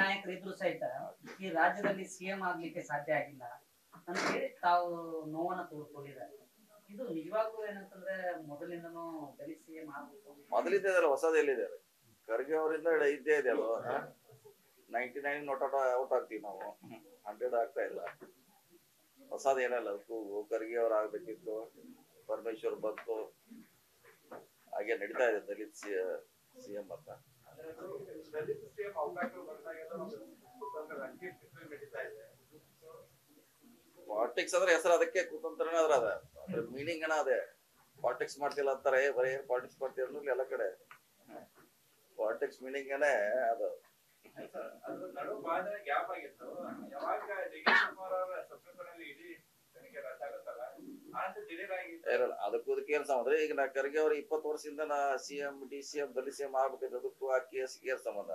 ನಾಯಕರಿದ್ರು ಸಹಿತ ಈ ರಾಜ್ಯದಲ್ಲಿ ಸಿಎಂ ಆಗ್ಲಿಕ್ಕೆ ಸಾಧ್ಯ ಆಗಿಲ್ಲ ಅಂತ ಹೇಳಿ ತಾವು ನೋವನ್ನ ತೋಡ್ಕೊಂಡಿದ್ದಾರೆ ಇದು ನಿಜವಾಗ್ಲೂ ಏನಂತಂದ್ರೆ ಮೊದಲಿಂದನೂ ದಲಿತ ಸಿಎಂ ಆಗ್ಬೇಕು ಮೊದಲಿದ್ದ ಇದೆಲ್ಲ ಹೊಸದು ಎಲ್ಲಿದೆ ಖರ್ಗೆ ಅವರಿಂದ ಇದ್ದೇ ಇದೆ ಅದು ನೈಂಟಿ ನೈನ್ ನೋಟ್ ಔಟ್ ಆಗ್ತೀವಿ ನಾವು ಹಂಡ್ರೆಡ್ ಆಗ್ತಾ ಇಲ್ಲ ಹೊಸದು ಏನಲ್ಲ ಕೂಗು ಖರ್ಗೆ ಅವ್ರು ಆಗ್ಬೇಕಿತ್ತು ಪರಮೇಶ್ವರ್ ಬಂತು ಹಾಗೆ ನಡೀತಾ ಇದೆ ದಲಿತ್ ಸಿ ಸಿಎಂ ಅಂತ ದಲಿತ ಸಿಎಂ ಅವಕಾಶ ಬಂದಾಗೆಲ್ಲ ಒಂದು ಕುತಂತ್ರ ರಾಜಕೀಯ ಕ್ಷೇತ್ರ ನಡೀತಾ ಇದೆ ಪಾಲಿಟಿಕ್ಸ್ ಅಂದ್ರೆ ಹೆಸರು ಅದಕ್ಕೆ ಕುತಂತ್ರನೇ ಅದ್ರ ಅದ ಅದ್ರ ಮೀನಿಂಗ್ ಏನ ಅದೇ ಪಾಲಿಟಿಕ್ಸ್ ಮಾಡ್ತಿಲ್ಲ ಅಂತಾರೆ ಬರೀ ಪಾಲಿಟಿಕ್ಸ್ ಮಾಡ್ತೀವಿ ಅನ್ನೋದು ಎಲ್ಲ ಕಡೆ ಪಾಲಿಟಿಕ್ಸ್ ಮೀನಿಂಗ್ ಏನೇ ಅದು ಅದ್ರ ನಡುವೆ ಬಹಳ ದಿನ ಗ್ಯಾಪ್ ಆಗಿತ್ತು ಯಾವಾಗ ಡಿ ಕೆ ಶಿವಕುಮಾರ್ ಅವರ ಸಬ್ಸ್ಕ್ರಿಪ್ಷನ್ ಇಡೀ ತನಿಖೆ ರದ್ದಾಗುತ್ತಲ್ಲ ಅಂತ ದಿಢೀರ್ ಆಗಿ ಇರಲ್ಲ ಅದಕ್ಕೂ ಅದಕ್ಕೆ ಏನ್ ಸಂಬಂಧ ಈಗ ನಾ ಖರ್ಗೆ ಅವ್ರು ಇಪ್ಪತ್ತು ವರ್ಷದಿಂದ ನಾ C M D C M ದಲಿತ ಸಿ ಎಂ ಆಗ್ಬೇಕಿತ್ತು ಅದಕ್ಕೂ ಆ ಕೇಸ್ ಏನ್ ಸಂಬಂಧ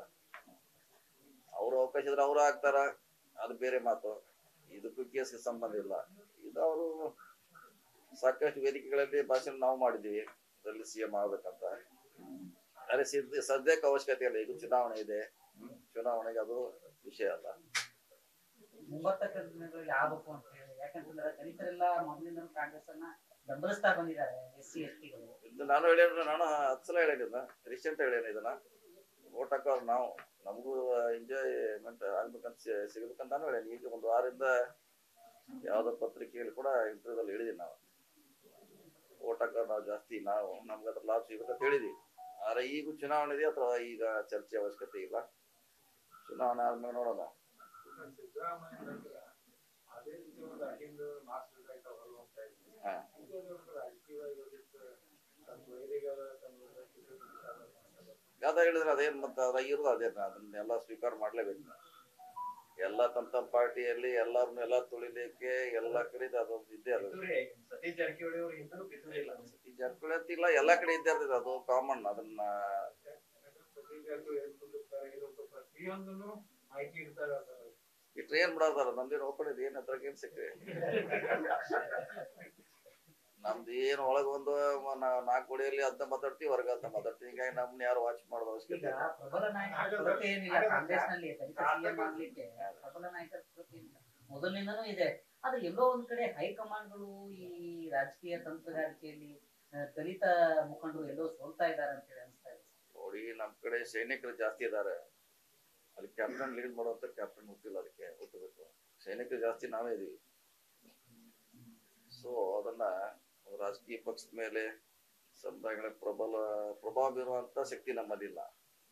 ಅವ್ರು ಅವಕಾಶ ಇದ್ರೆ ಅವ್ರು ಆಗ್ತಾರ ಅದು ಬೇರೆ ಮಾತು ಇದಕ್ಕೂ ಕೇಸ್ಗೆ ಸಂಬಂಧ ಇಲ್ಲ ಇದು ಅವರು ಸಾಕಷ್ಟು ವೇದಿಕೆಗಳಲ್ಲಿ ಭಾಷಣ ನಾವು ಮಾಡಿದೀವಿ ದಲಿತ ಸಿ ಎಂ ಆಗ್ಬೇಕಂತ ಅರೆ ಸಿದ್ಧ ಸದ್ಯಕ್ಕೆ ಅವಶ್ಯಕತೆ ಇಲ್ಲ ಈಗ ಚುನಾವಣೆ ಇದೆ ಚುನಾವಣೆಗೆ ಅದು ವಿಷಯ ಅಲ್ಲ ಮುಂಬರ್ತಕ್ಕ ದಿನಗಳಲ್ಲಿ ಆಗ್ಬೇಕು ಅಂತ ಹೇಳಿ ಯಾಕಂತಂದ್ರೆ ದಲಿತರೆಲ್ಲ ಮೊದಲಿಂದ ಕಾಂಗ್ರೆಸ್ ಅನ್ನ ಬೆಂಬಲಿಸ್ತಾ ಬಂದಿದ್ದಾರೆ ಎಸ್ ಸಿ ಎಸ್ ಟಿಗಳು ಇದು ನಾನು ಹೇಳಿದ್ರೆ ನಾನು ಹತ್ತು ಸಲ ಹೇಳಿದ್ನ ರೀಸೆಂಟ್ ಹೇಳೇನಿ ಇದನ್ನ ಓಟ್ ಹಾಕೋರು ನಾವು ನಮಗೂ ಎಂಜಾಯ್ಮೆಂಟ್ ಆಗ್ಬೇಕಂತ ಸಿ- ಸಿಗ್ಬೇಕಂತ ನಾನು ಹೇಳೇನಿ ಈಗ ಒಂದು ವಾರದಿಂದ ಯಾವ್ದೋ ಪತ್ರಿಕೆಯಲ್ಲಿ ಕೂಡ ಇಂಟರ್ವ್ಯೂದಲ್ಲಿ ಹೇಳಿದೀನಿ ನಾವು ಓಟ್ ಹಾಕೋರು ನಾವು ಜಾಸ್ತಿ ನಾವು ನಮ್ಗೆ ಅದ್ರ ಲಾಭ ಸಿಗ್ಬೇಕಂತ ಹೇಳಿದೀವಿ ಆದ್ರೆ ಈಗ ಚುನಾವಣೆ ಇದೆ ಅಥವಾ ಈಗ ಚರ್ಚೆ ಅವಶ್ಯಕತೆ ಇಲ್ಲ ಚುನಾವಣೆ ಆದ್ಮೇಲೆ ನೋಡೋಣ ಸಿದ್ದರಾಮಯ್ಯ ನಂತರ ಅದೇ ರೀತಿ ಒಂದು ಅಹಿಂದ ಮಾಸ್ ರಿಸಲ್ಟ್ ಹೊರಗೆ ಹೋಗ್ತಾ ಇದೆ ಹಾ. ಇದು ಒಂದು ರಾಜಕೀಯವಾಗಿ ಒಂದಿಷ್ಟು ತನ್ನ ವೈರಿಗಳ ತನ್ನ ಯಾವ್ದ ಹೇಳಿದ್ರೆ ಅದೇನ್ ಮತ್ತೆ ಅದ ಇರೋದು ಅದೇ ಅದನ್ನೆಲ್ಲ ಸ್ವೀಕಾರ ಮಾಡ್ಲೇಬೇಕು ಎಲ್ಲ ತಮ್ಮ ತಮ್ಮ ಪಾರ್ಟಿಯಲ್ಲಿ ಎಲ್ಲಾರನ್ನು ಎಲ್ಲ ತುಳಿಲಿಕ್ಕೆ ಎಲ್ಲ ಕಡೆ ಅದೊಂದು ಇದ್ದೇ ಅದು ಸತೀಶ್ ಜಾರಕಿಹೊಳಿ ಅವರು ಹಿಂದೂ ಬಿದ್ದಿಲ್ಲ ಈ ಜಾರಕಿಹೊಳಿ ಅಂತ ಇಲ್ಲ ಎಲ್ಲಾ ಕಡೆ ಇದ್ದೇ ಇರ್ತದೆ ಅದು ಕಾಮನ್ ಅದನ್ನ ಸತೀಶ್ ಜಾರಕಿಹೊಳಿ ಎಲ್ಲಿ ಕುಂದಿರ್ತಾರೆ ಇದು ಪ್ರತಿಯೊಂದನ್ನು ಮಾಹಿತಿ ಇಡ್ತಾರೆ ಅದರಲ್ಲಿ. ಇಟ್ರೆ ಏನ್ ಬಿಡೋದಾರ ನಮ್ದೇನು ಓಪನ್ ಇದೆ ಏನ್ ಅದ್ರಾಗ ಏನ್ ಸಿಕ್ಕ್ರಿ ನಮ್ದು ಏನ್ ಒಳಗ ಒಂದು ಮ- ನಾ- ನಾಲ್ಕು ಗುಡಿಯಲ್ಲಿ ಅದ್ನ ಮಾತಾಡ್ತೀವಿ ಹೊರಗ ಅದ್ನ ಮಾತಾಡ್ತೀವಿ ಹಿಂಗಾಗಿ ನಮ್ನ ಯಾರು ವಾಚ್ ಮಾಡೋದು ಅವಶ್ಯಕತೆ ಈಗ ಇಲ್ಲ ಪ್ರಬಲ ನಾಯಕರ ಕೊರತೆ ಏನಿಲ್ಲ ಕಾಂಗ್ರೆಸ್ ನಲ್ಲಿ ದಲಿತ ಸಿಎಂ ಆಗ್ಲಿಕ್ಕೆ ಪ್ರಬಲ ನಾಯಕರ ಕೊರತೆ ಏನಿಲ್ಲ ಮೊದಲಿಂದನೂ ಇದೆ ಆದ್ರೆ ಎಲ್ಲೋ ಒಂದ್ ಕಡೆ ಹೈಕಮಾಂಡ್ಗಳು ಈ ರಾಜಕೀಯ ತಂತ್ರಗಾರಿಕೆಯಲ್ಲಿ ಆ, ದಲಿತ ಮುಖಂಡರು ಎಲ್ಲೋ ಸೋಲ್ತಾ ಇದ್ದಾರೆ ಅಂತ ಹೇಳಿ ಅನಿಸ್ತಾ ಇದೆ ನೋಡಿ ನಮ್ ಕಡೆ ಸೈನಿಕರು ಜಾಸ್ತಿ ಇದಾರೆ ಅಲ್ಲಿ ಕ್ಯಾಪ್ಟನ್ ಲೀಡ್ ಮಾಡುವಂತ ಕ್ಯಾಪ್ಟನ್ ಹುಟ್ಟಿಲ್ಲ ಅದಕ್ಕೆ ಹುಟ್ಟಬೇಕು ಸೈನಿಕರು ಜಾಸ್ತಿ ನಾವೇ ಇದೀವಿ ಸೊ ಅದನ್ನ ರಾಜಕೀಯ ಪಕ್ಷದ ಮೇಲೆ ಸಮುದಾಯಗಳ ಪ್ರಬಲ ಪ್ರಭಾವ ಬೀರುವಂತ ಶಕ್ತಿ ನಮ್ಮದಿಲ್ಲ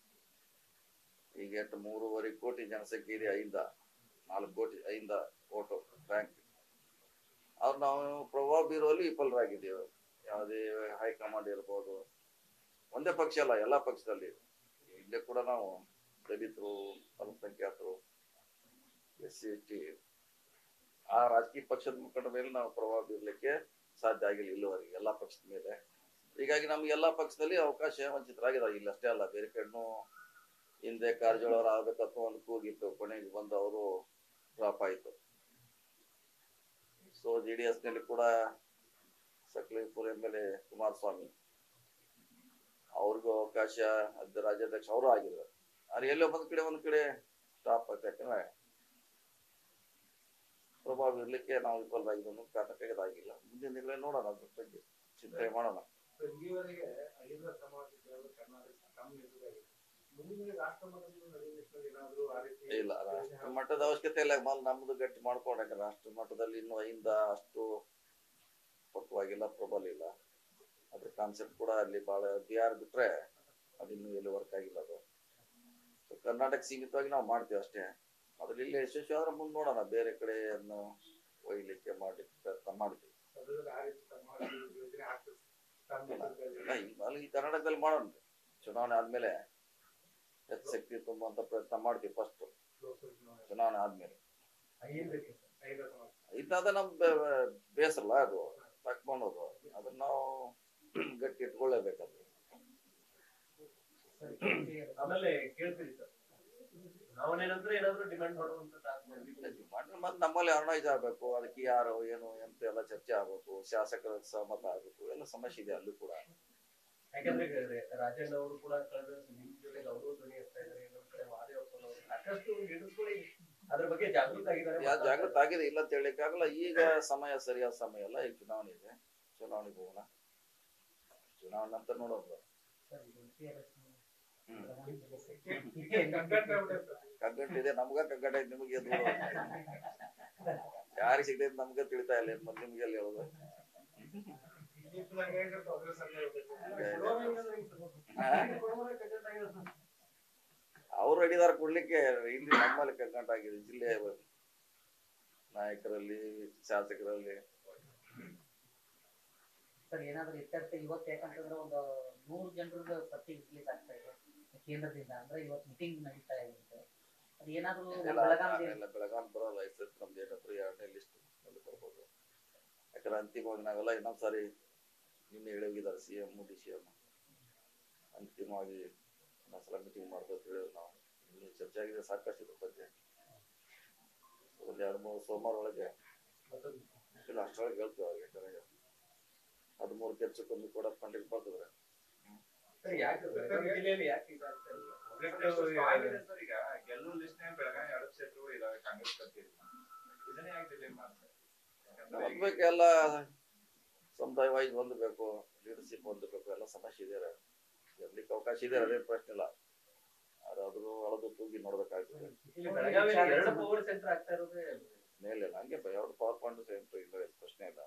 ಈಗ ಎಷ್ಟು ಮೂರುವರೆ ಕೋಟಿ ಜನಸಂಖ್ಯೆ ಇದೆ ಐದ ನಾಲ್ಕು ಕೋಟಿ ಐದ ಓಟು ಬ್ಯಾಂಕ್ ಅವ್ರು ನಾವು ಪ್ರಭಾವ ಬೀರುವಲ್ಲಿ ವಿಫಲರಾಗಿದ್ದೇವೆ ಯಾವುದೇ ಹೈಕಮಾಂಡ್ ಇರ್ಬೋದು ಒಂದೇ ಪಕ್ಷ ಅಲ್ಲ ಎಲ್ಲಾ ಪಕ್ಷದಲ್ಲಿ ಇಲ್ಲೇ ಕೂಡ ನಾವು ದಲಿತರು ಅಲ್ಪಸಂಖ್ಯಾತರು ಎಸ್ ಸಿ ಎಸ್ ಟಿ ಆ ರಾಜಕೀಯ ಪಕ್ಷದ ಮುಖಂಡ ಮೇಲೆ ನಾವು ಪ್ರಭಾವ ಬೀರ್ಲಿಕ್ಕೆ ಸಾಧ್ಯ ಆಗಿಲ್ಲ ಇಲ್ಲಿವರೆಗೆ ಎಲ್ಲಾ ಪಕ್ಷದ ಮೇಲೆ ಹೀಗಾಗಿ ನಮ್ಗೆ ಎಲ್ಲಾ ಪಕ್ಷದಲ್ಲಿ ಅವಕಾಶ ವಂಚಿತರಾಗಿದ್ದಾರೆ ಇಲ್ಲಿ ಅಷ್ಟೇ ಅಲ್ಲ ಬೇರೆ ಕಡೆನೂ ಹಿಂದೆ ಕಾರಜೋಳ ಅವ್ರು ಆಗ್ಬೇಕಂತ ಒಂದು ಕೂಗಿತ್ತು ಕೊನೆಗೆ ಬಂದು ಅವರು ಡ್ರಾಪ್ ಆಯ್ತು ಸೊ ಜೆ ಡಿ ಎಸ್ ನಲ್ಲಿ ಕೂಡ Sakleshpur M L A Kumaraswamy ಅವ್ರಿಗೂ ಅವಕಾಶ ಅದ್ ರಾಜ್ಯಾಧ್ಯಕ್ಷ ಅವರು ಆಗಿದ್ರು ಆದ್ರೆ ಎಲ್ಲೋ ಒಂದ್ ಕಡೆ ಒಂದ್ ಕಡೆ ಸ್ಟಾಪ್ ಆಯ್ತು ಯಾಕಂದ್ರೆ ಪ್ರಭಾವ ಇರ್ಲಿಕ್ಕೆ ನಾವು ವಿಫಲರಾಗಿದ್ದು ಅನ್ನೋ ಕಾರಣಕ್ಕಾಗಿ ಅದಾಗಿಲ್ಲ ಮುಂದಿನ ದಿನಗಳಲ್ಲಿ ನೋಡೋಣ ಅದ್ರ ಬಗ್ಗೆ ಚಿಂತನೆ ಮಾಡೋಣ ಇಲ್ಲಿವರೆಗೆ ಐದರ ಸಮಾಜಗಳು ಕರ್ನಾಟಕ ಕಮ್ಮಿ ಎದುರಾಗಿದೆ ಮುಂದಿನ ರಾಷ್ಟ್ರ ಮಟ್ಟದಲ್ಲಿ ನಡೆಯುವ ನಿಟ್ಟಿನಲ್ಲಿ ಏನಾದ್ರೂ ಆ ರೀತಿ ಇಲ್ಲ ರಾಷ್ಟ್ರ ಮಟ್ಟದ ಅವಶ್ಯಕತೆ ಇಲ್ಲ ಮೊದಲು ನಮ್ದು ಗಟ್ಟಿ ಮಾಡ್ಕೊಂಡಾಗ ರಾಷ್ಟ್ರ ಮಟ್ಟದಲ್ಲಿ ಇನ್ನೂ ಐಂದ ಅಷ್ಟು ಪಕ್ವಾಗಿಲ್ಲ ಪ್ರಬಲ ಇಲ್ಲ ಅದ್ರ ಕಾನ್ಸೆಪ್ಟ್ ಕೂಡ ಅಲ್ಲಿ ಬಹಳ ಬಿಹಾರ್ ಬಿಟ್ರೆ ಅದಿನ್ನೂ ಎಲ್ಲಿ ವರ್ಕ್ ಆಗಿಲ್ಲ ಅದು So, ಕರ್ನಾಟಕ ಸೀಮಿತವಾಗಿ ನಾವು ಮಾಡ್ತೀವಿ ಅಷ್ಟೇ ಅದ್ರಲ್ಲಿ ಇಲ್ಲಿ ಯಶಸ್ವಿ ಆದ್ರೆ ಮುಂದೆ ನೋಡೋಣ ಬೇರೆ ಕಡೆ ಅದನ್ನು ಒಯ್ಲಿಕ್ಕೆ ಮಾಡ್ಲಿಕ್ಕೆ ಪ್ರಯತ್ನ ಮಾಡ್ತೀವಿ ಸದಸ್ಯರು ಆ ರೀತಿ ಸಮಾಜ ಯೋಜನೆ ಹಾಕಿ ತಮ್ಮ ಎದುರಲ್ಲಿ ಇಲ್ಲ, ಈಗ ಅಲ್ಲಿ ಈ ಕರ್ನಾಟಕದಲ್ಲಿ ಮಾಡೋಣ ಚುನಾವಣೆ ಆದ್ಮೇಲೆ ಹೆಚ್ಚು ಶಕ್ತಿ ತುಂಬುವಂತ ಪ್ರಯತ್ನ ಮಾಡ್ತೀವಿ ಫಸ್ಟ್ ಲೋಕಸಭೆ ಚುನಾವಣೆ. ಚುನಾವಣೆ ಆದ್ಮೇಲೆ ಐದಕ್ಕೆ ಐದರ ಸಮಾಜ ಇದಾದ ನಮ್ ಬೇ- ಬೇಸರಲ್ಲ ಅದು ತಕ್ಕೊಳೋದು ಅದನ್ನ ನಾವು ಗಟ್ಟಿ ಇಟ್ಕೊಳ್ಳೇಬೇಕದು ಆಮೇಲೆ ಕೇಳ್ತೀರಿ ಸರ್ ಚುನಾವಣೆ ನಂತರ ಏನಾದ್ರು ಡಿಮ್ಯಾಂಡ್ ಮಾಡುವಂತ ಮತ್ತೆ ನಮ್ಮಲ್ಲಿ ಅರ್ಣೈಸ್ ಆಗ್ಬೇಕು ಅದಕ್ಕೆ ಯಾರು ಏನು ಎಂತ ಎಲ್ಲ ಚರ್ಚೆ ಆಗ್ಬೇಕು ಶಾಸಕರ ಸಹಮತ ಆಗ್ಬೇಕು ಎಲ್ಲ ಸಮಸ್ಯೆ ಇದೆ ಅಲ್ಲೂ ಕೂಡ ಯಾಕಂದ್ರೆ ಗ- ರಾಜಣ್ಣ ಅವರು ಕೂಡ ಕಳೆದ ನಿಮ್ ಜೊತೆಗೆ ಅವರು ಧ್ವನಿ ಎತ್ತಾ ಇದ್ದಾರೆ ಇನ್ನೊಂದ್ ಕಡೆ ಮಹಾದೇವಪ್ಪನ ಅವರು ಸಾಕಷ್ಟು ಲೀಡರ್ಸ್ಗಳು ಅದ್ರ ಬಗ್ಗೆ ಜಾಗೃತ ಆಗಿದ್ದಾರೆ ಯಾ ಜಾಗೃತ ಆಗಿದೆ ಇಲ್ಲ ಅಂತ ಹೇಳಲಿಕ್ಕೆ ಆಗಲ್ಲ ಈಗ ಸಮಯ ಸರಿಯಾದ ಸಮಯ ಅಲ್ಲ ಈಗ ಚುನಾವಣೆ ಇದೆ ಚುನಾವಣೆಗೆ ಹೋಗೋಣ ಚುನಾವಣೆ ನಂತರ ನೋಡೋದು ಸರ್, ಇದು TRS ಹ್ಮ್. ಬೆಳಗಾವಿ ಕಗ್ಗಂಟಿದೆ ನಮ್ಗ ಕಗ್ಗಂಟ ಐತೆ ನಿಮಗೆ ಅದು ಯಾರಿಗೆ ಸಿಗ್ತೈತೆ ನಮ್ಗೆ ತಿಳಿತಾ ಇಲ್ಲ ಏನ್ ಮತ್ತೆ ನಿಮ್ಗೆ ಎಲ್ಲಿ ಹೇಳೋದು ಅವ್ರು ಹಿಡಿದಾರ ಕೊಡ್ಲಿಕ್ಕೆ ಇಲ್ಲಿ ನಮ್ಮಲ್ಲಿ ಕಗ್ಗಂಟ ಆಗಿದೆ ಜಿಲ್ಲೆಯ ನಾಯಕರಲ್ಲಿ ಶಾಸಕರಲ್ಲಿ ಸರ್ ಏನಾದ್ರೂ ಇತ್ಯರ್ಥ ಇವತ್ತು ಯಾಕಂತಂದ್ರೆ ಒಂದು ನೂರು ಜನರದ ಪಟ್ಟಿ ರಿಲೀಸ್ ಆಗ್ತಾ ಇದೆ ಕೇಂದ್ರದಿಂದ ಅಂದ್ರೆ ಇವತ್ತು ಮೀಟಿಂಗ್ ನಡೀತಾ ಇದೆ ಅದು ಏನಾದ್ರೂ ನಮ್ಮ ಇಲ್ಲ, ಬೆಳಗಾವಿ ಇಲ್ಲ ಬೆಳಗಾಂ ಬರೋಲ್ಲ ಈ ಸತಿ ನಮ್ದು ಏನಾದ್ರು ಎರಡನೇ ಲಿಸ್ಟ್ ಅಲ್ಲಿ ಬರ್ಬೋದು ಯಾಕಂದ್ರೆ ಅಂತಿಮವಾಗಿ ನಾವೆಲ್ಲ ಇನ್ನೊಂದ್ ಸಾರಿ ನಿನ್ನೆ ಹೇಳಿ ಹೋಗಿದ್ದಾರೆ C M D C M ಅಂತಿಮವಾಗಿ ಇನ್ನೊಂದ್ಸಲ ಮೀಟಿಂಗ್ ಮಾಡ್ಬೇಕು ಅಂತ ಹೇಳಿದ್ರು ನಾವು ಇಲ್ಲಿ ಚರ್ಚೆ ಆಗಿದೆ ಸಾಕಷ್ಟು ಇದ್ರ ಬಗ್ಗೆ ಒಂದ್ ಎರಡು ಮೂರು ಸೋಮವಾರ ಒಳಗೆ ಇಲ್ಲ ಅಷ್ಟರೊಳಗೆ ಹೇಳ್ತೀವಿ ಅವ್ರಿಗೆ ಯಾಕಂದ್ರೆ ಹದಿಮೂರು ಕೆಚ್ಚಕ್ಕೊಂದು ಕೂಡ ಫಂಡಿಗೆ ಬರ್ತದ್ರೆ ಸರ್, ಯಾಕೆ ಬೆಳಗಾವಿ ಜಿಲ್ಲೆಯಲ್ಲಿ ಯಾಕೆ ಇದಾಗ್ತಾ ಇಲ್ಲ? ಎಷ್ಟು strong ಇದೆ ಸರ್ ಈಗ ಗೆಲ್ಲುವ ಲಿಸ್ಟ್ ಬೆಳಗಾವಿ ಎರಡು ಕ್ಷೇತ್ರಗಳು ಇದಾವೆ ಕಾಂಗ್ರೆಸ್ ಕಟ್ಟಿದ್ರು ಇದನ್ನೇ ಯಾಕೆ ಡಿಲೇ ಮಾಡ್ತಾರೆ ಯಾಕಂದ್ರೆ ಈಗ ಹೊಂದ್ಬೇಕು ಎಲ್ಲ ಸಮುದಾಯ ವೈಸ್ ಹೊಂದಬೇಕು ಲೀಡರ್ಶಿಪ್ ಹೊಂದಬೇಕು ಎಲ್ಲ ಸಮಸ್ಯೆ ಇದೆ ಗೆರ್ಲಿಕ್ಕೆ ಅವಕಾಶ ಇದೆ ಅದೇನು ಪ್ರಶ್ನೆ ಇಲ್ಲ ಆದ್ರೆ ಅದ್ರ ಅಳದು ತೂಗಿ ನೋಡ್ಬೇಕಾಗ್ತದೆ ಇಲ್ಲಿ ಬೆಳಗಾವಿಯಲ್ಲಿ ಎರಡು ಪವರ್ ಸೆಂಟರ್ ಆಗ್ತಾ ಇರೋದೇ ಮೇಲೆ ಹಂಗೆ ಎರಡು ಪವರ್ ಪಾಯಿಂಟ್ ಸೆಂಟರ್ ಇಲ್ಲ ಪ್ರಶ್ನೆ ಇಲ್ಲ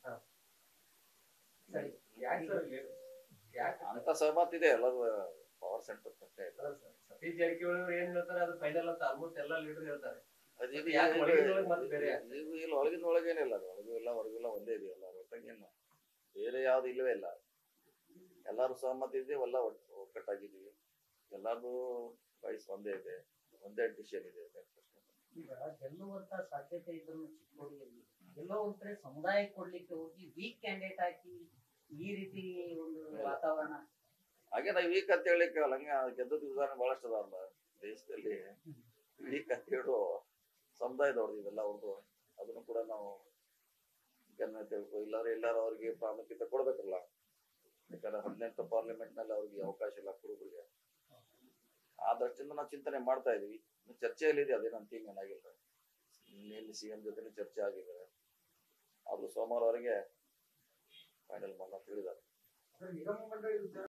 ಸರಿ ಯಾಕೆ ಸರ್ ಇಲ್ಲಿ? ಯಾಕೆ ಅಂತ ಸಹಮತ ಇದೆ ಎಲ್ಲರೂ ಪವರ್ ಸೆಂಟರ್ ಪ್ರಶ್ನೆ ಇಲ್ಲ ಅಲ್ಲ ಸರ್, ಸತೀಶ್ ಜಾರಕಿಹೊಳಿ ಅವ್ರು ಏನ್ ಹೇಳ್ತಾರೆ ಅದು ಫೈನಲ್ ಅಂತ ಆಲ್ಮೋಸ್ಟ್ ಎಲ್ಲಾ ಲೀಡರ್ ಹೇಳ್ತಾರೆ ಅದು ಇದು ಯಾಕೆ ಇದು- ಒಳಗಿನೊಳಗೆ ಮತ್ತೆ ಬೇರೆ ಯಾಕೆ? ಇದು ಇಲ್ಲ ಒಳಗಿನ ಒಳಗೇನಿಲ್ಲ ಅದು ಒಳಗೂ ಇಲ್ಲ ಹೊರಗೂ ಇಲ್ಲ ಒಂದೇ ಇದೆಯಲ್ಲ ಒಟ್ಟಾಗೇನು ಬೇರೆ ಯಾವ್ದು ಇಲ್ಲವೇ ಇಲ್ಲ ಎಲ್ಲರೂ ಸಹಮತ ಇದೆ ಎಲ್ಲ ಒಟ್- ಒಕ್ಕಟ್ಟಾಗಿದ್ದೀವಿ ಎಲ್ಲಾರ್ದು ವಯಸ್ಸು ಒಂದೇ ಇದೆ ಒಂದೇ ಡಿಸಿಷನ್ ಇದೆ ಅದೇನ್ ಪ್ರಶ್ನೆ ಇಲ್ಲ. ಈಗ ಗೆಲ್ಲುವಂತ ಸಾಧ್ಯತೆ ಇದ್ರು ಚಿಕ್ಕೋಡಿಯಲ್ಲಿ ಎಲ್ಲೋ ಒಂದ್ ಕಡೆ ಸಮುದಾಯ ಕೊಡ್ಲಿಕ್ಕೆ ಹೋಗಿ ವೀಕ್ ಕ್ಯಾಂಡಿಡೇಟ್ ಹಾಕಿ ಈ ರೀತಿ ಒಂದು ವಾತಾವರಣ ಹಾಗೆ ನಾವು ವೀಕ್ ಅಂತ ಹೇಳಿಕ್ಕೆ ಆಗಲ್ಲ. ಹಂಗೆ ಗೆದ್ದದ ಉದಾಹರಣೆ ಬಹಳಷ್ಟು ಅದಾವಲ್ಲ ದೇಶದಲ್ಲಿ ವೀಕ್ ಅಂತ ಹೇಳೋ ಸಮುದಾಯದವ್ರದ್ದು ಇವೆಲ್ಲ ಅವ್ರದ್ದು ಅದನ್ನು ಕೂಡ ನಾವು ಗಮನ ತಿಳ್ಕೊ ಇಲ್ಲಾದ್ರೆ ಎಲ್ಲಾರು ಅವ್ರಿಗೆ ಪ್ರಾಮುಖ್ಯತೆ ಕೊಡ್ಬೇಕಲ್ಲ ಯಾಕಂದ್ರೆ ಹದಿನೆಂಟು ಪಾರ್ಲಿಮೆಂಟ್ ನಲ್ಲಿ ಅವ್ರಿಗೆ ಅವಕಾಶ ಇಲ್ಲ ಕುರುಬರಿಗೆ ಆ ದೃಷ್ಟಿಯಿಂದ ನಾವು ಚಿಂತನೆ ಮಾಡ್ತಾ ಇದೀವಿ ಇನ್ನು ಚರ್ಚೆಯಲ್ಲಿ ಇದೆ ಅದೇನು ಅಂತಿಮ ಏನಾಗಿಲ್ಲ ನಿನ್ನೆ ಸಿ ಎಂ ಜೊತೆ ಚರ್ಚೆ ಆಗಿದೆ ಆದ್ರೂ ಸೋಮವಾರವರೆಗೆ ಫೈನಲ್ ಮಾಡೋಣ ತಿಳಿದಾರೆ